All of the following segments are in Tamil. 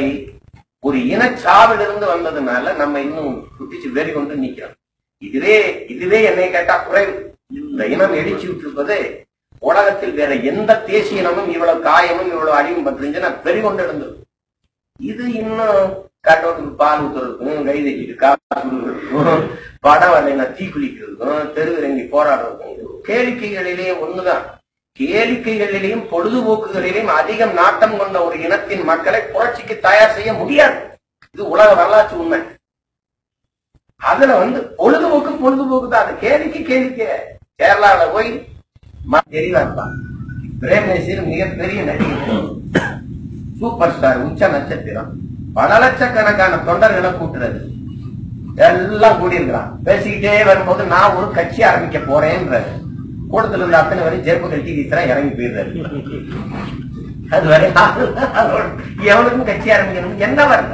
முறை ஒரு இனச்சாவிலிருந்து வந்ததுனால நம்ம இன்னும் குட்டிச்சு வெறி கொண்டு நிக்கிறோம் இதுவே இதுவே என்னை கேட்டா குறைவு இந்த இனம் எழுச்சி விட்டிருப்பது உலகத்தில் வேற எந்த தேசிய இனமும் இவ்வளவு காயமும் இவ்வளவு அழிவும் பற்றிருந்துச்சு நான் வெறி கொண்டு இருந்தது இது இன்னும் கட்டோட்டுக்கு பால் ஊத்துறதுக்கும் கைதடிக்கு காசு கொடுக்கறதுக்கும் படம் வரலைன்னா தீ குளிக்கிறதுக்கும் தெருவிறங்கி போராடுறதுக்கும் இது கேளிக்கைகளிலேயே ஒண்ணுதான் கேளிக்கைகளிலேயும் பொழுதுபோக்குகளிலேயும் அதிகம் நாட்டம் கொண்ட ஒரு இனத்தின் மக்களை புரட்சிக்கு தயார் செய்ய முடியாது இது உலக வரலாற்று உண்மை அதுல வந்து பொழுதுபோக்கு பொழுதுபோக்கு தான் அது கேளிக்கை கேளிக்கை கேரளாவில போய் ம- தெளிவா இருப்பான் பிரேமேசிர் மிகப்பெரிய நடிகர் சூப்பர் ஸ்டார் உச்ச நட்சத்திரம் பல லட்சக்கணக்கான தொண்டர்களை கூட்டுறது எல்லாம் கூடியிருக்கிறான் பேசிக்கிட்டே வரும்போது நான் ஒரு கட்சி ஆரம்பிக்க போறேன்றாரு கூட்டத்துல இருந்த அத்தனை வரை செருப்பு கட்சி வீசுறா இறங்கி போயிடுறாரு அது வரை அதோட எவனுக்கும் கட்சி ஆரம்பிக்கணும் என்ன வரல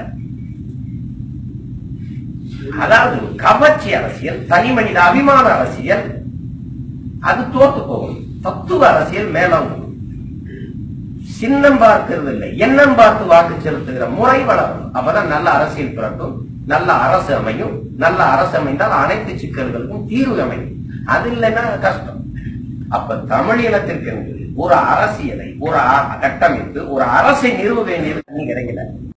அதாவது கவர்ச்சி அரசியல் தனி மனித அபிமான அரசியல் அது தோத்து போகும் தத்துவ அரசியல் மேலோங்கும் சின்னம் பார்க்கிறது இல்லை எண்ணம் பார்த்து வாக்கு செலுத்துகிற முறை வளரும் அப்பதான் நல்ல அரசியல் பிறக்கும் நல்ல அரசு அமையும் நல்ல அரசு அமைந்தால் அனைத்து சிக்கல்களுக்கும் தீர்வு அமையும் அது இல்லைன்னா கஷ்டம் அப்ப தமிழ் இனத்திற்கு என்று ஒரு அரசியலை ஒரு அ- கட்டமைத்து ஒரு அரசை நிறுவ வேண்டியது நீங்க இறங்கல